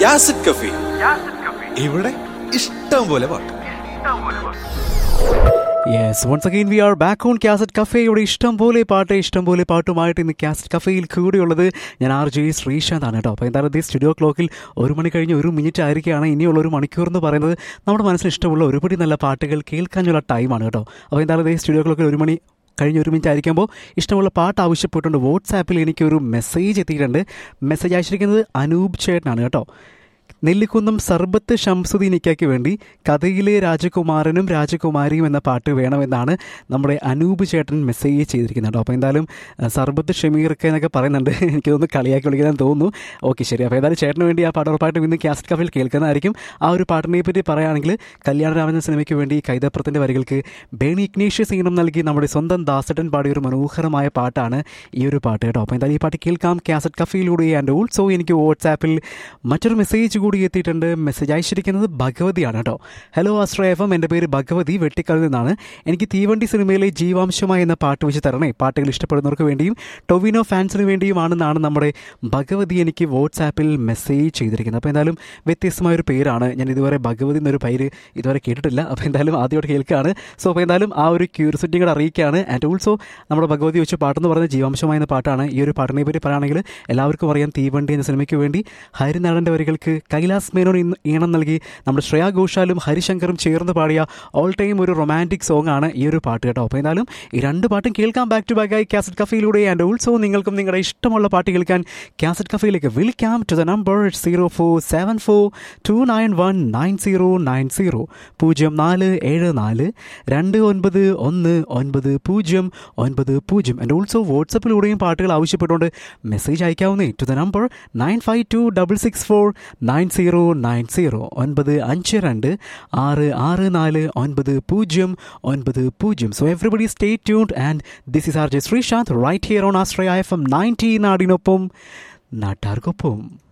യാസിഡ് കഫി ഇവിടെ ഇഷ്ടം പോലെ പാട്ട് yes once again we are back on cassette കഫേയുടെ ഇഷ്ടം പോലെ പാട്ട് ഇഷ്ടം പോലെ പാട്ടുമായിട്ട് ഇന്ന് കാസറ്റ് കഫേയിൽ കൂടെയുള്ളത് ഞാൻ ആർ ജെ ശ്രീശാന്ത് ആണ് കേട്ടോ അപ്പോൾ എന്തായാലും ഈ സ്റ്റുഡിയോ ക്ലോക്കിൽ ഒരു മണി കഴിഞ്ഞ് ഒരു മിനിറ്റ് ആയിരിക്കുകയാണ് ഇനിയുള്ള ഒരു മണിക്കൂർ എന്ന് പറയുന്നത് നമ്മുടെ മനസ്സിന് ഇഷ്ടമുള്ള ഒരുപടി നല്ല പാട്ടുകൾ കേൾക്കാനുള്ള ടൈമാണ് കേട്ടോ അപ്പോൾ എന്തായാലും ഈ സ്റ്റുഡിയോ ക്ലോക്കിൽ ഒരു മണി കഴിഞ്ഞ് ഒരു മിനിറ്റ് ആയിരിക്കുമ്പോൾ ഇഷ്ടമുള്ള പാട്ട് ആവശ്യപ്പെട്ടുകൊണ്ട് വാട്സാപ്പിൽ എനിക്കൊരു മെസ്സേജ് എത്തിയിട്ടുണ്ട് മെസ്സേജ് അയച്ചിരിക്കുന്നത് അനൂപ് ചേട്ടനാണ് കേട്ടോ നെല്ലിക്കുന്നം സർബത്ത് ഷംസുദ്ദീനിക്കയ്ക്ക് വേണ്ടി കഥയിലെ രാജകുമാരനും രാജകുമാരിയും എന്ന പാട്ട് വേണമെന്നാണ് നമ്മുടെ അനൂപ് ചേട്ടൻ മെസ്സേജ് ചെയ്തിരിക്കുന്നത് കേട്ടോ അപ്പോൾ എന്തായാലും അഹ്, സർബത്ത് ഷമീർക്ക് എന്നൊക്കെ പറയുന്നുണ്ട് എനിക്കൊന്ന് കളിയാക്കി വിളിക്കാൻ തോന്നുന്നു ഓക്കെ ശരി അപ്പോൾ എന്തായാലും ചേട്ടന് വേണ്ടി ആ പാട്ട് ഉറപ്പായിട്ടും ഇന്ന് കാസറ്റ് കഫിൽ കേൾക്കുന്നതായിരിക്കും ആ ഒരു പാട്ടിനെ പറ്റി പറയുകയാണെങ്കിൽ കല്യാണരാമൻ സിനിമയ്ക്ക് വേണ്ടി കൈതപ്രത്തിൻ്റെ വരികൾക്ക് ബേണി ഇഗ്നേഷ്യസ് ഈണം നൽകി നമ്മുടെ സ്വന്തം ദാസട്ടൻ പാടിയ ഒരു മനോഹരമായ പാട്ടാണ് ഈ ഒരു പാട്ട് കേട്ടോ അപ്പോൾ എന്തായാലും ഈ പാട്ട് കേൾക്കാം കാസറ്റ് കഫയിലൂടെ ആൻഡ് ഓൾസോ എനിക്ക് വാട്സാപ്പിൽ മറ്റൊരു മെസ്സേജ് കൂടി എത്തിയിട്ടുണ്ട് മെസ്സേജ് അയച്ചിരിക്കുന്നത് ഭഗവതിയാണ് കേട്ടോ ഹലോ ആശ്രയ എഫ് എം എൻ്റെ പേര് ഭഗവതി വെട്ടിക്കലിൽ നിന്നാണ് എനിക്ക് തീവണ്ടി സിനിമയിലെ ജീവാംശമായി എന്ന പാട്ട് വെച്ച് തരണേ പാട്ടുകൾ ഇഷ്ടപ്പെടുന്നവർക്ക് വേണ്ടിയും ടൊവിനോ ഫാൻസിന് വേണ്ടിയുമാണെന്നാണ് നമ്മുടെ ഭഗവതി എനിക്ക് വാട്സാപ്പിൽ മെസ്സേജ് ചെയ്തിരിക്കുന്നത് അപ്പോൾ എന്തായാലും വ്യത്യസ്തമായ ഒരു പേരാണ് ഞാൻ ഇതുവരെ ഭഗവതി എന്നൊരു പേര് ഇതുവരെ കേട്ടിട്ടില്ല അപ്പോൾ എന്തായാലും ആദ്യമായിട്ട് കേൾക്കുകയാണ് സോ അപ്പോൾ എന്തായാലും ആ ഒരു ക്യൂരിയോസിറ്റി കൂടെ അറിയിക്കുകയാണ് ആൻഡ് ഓൾസോ നമ്മുടെ ഭഗവതി വെച്ച് പാട്ടെന്ന് പറയുന്നത് ജീവാംശമായ എന്ന പാട്ടാണ് ഈ ഒരു പാട്ടിനെ പറ്റി പറയുകയാണെങ്കിൽ എല്ലാവർക്കും അറിയാം തീവണ്ടി എന്ന സിനിമയ്ക്ക് വേണ്ടി ഹരിനാടൻ്റെ വരികൾക്ക് കൈലാസ് മേനോൻ ഇന്ന് ഈണം നൽകി നമ്മുടെ ശ്രേയ ഘോഷാലും ഹരിശങ്കറും ചേർന്ന് പാടിയ ഓൾ ടൈം ഒരു റൊമാൻറ്റിക് സോങ് ആണ് ഈ ഒരു പാട്ട് കേട്ടോ അപ്പോൾ എന്തായാലും ഈ രണ്ട് പാട്ടും കേൾക്കാം ബാക്ക് ടു ബാക്ക് ആയി കാസറ്റ് കഫയിലൂടെ ആൻഡ് ഓൾസോ നിങ്ങൾക്കും നിങ്ങളുടെ ഇഷ്ടമുള്ള പാട്ട് കേൾക്കാൻ കാസറ്റ് കഫയിലേക്ക് വിളിക്കാം to the number zero four seven four two nine one nine zero nine zero പൂജ്യം നാല് ഏഴ് നാല് രണ്ട് ഒൻപത് ഒന്ന് ഒൻപത് പൂജ്യം ഒൻപത് പൂജ്യം ആൻഡ് ഓൾസോ വാട്സപ്പിലൂടെയും പാട്ടുകൾ ആവശ്യപ്പെട്ടുകൊണ്ട് മെസ്സേജ് അയക്കാവുന്നേ to the number nine five two double six four nine zero nine zero ഒൻപത് അഞ്ച് രണ്ട് ആറ് ആറ് നാല് ഒൻപത് പൂജ്യം ഒൻപത് പൂജ്യം so everybody stay tuned and this is R J Sreesanth right here on Astraya F M ninety നാടിനൊപ്പം നാട്ടാർക്കൊപ്പം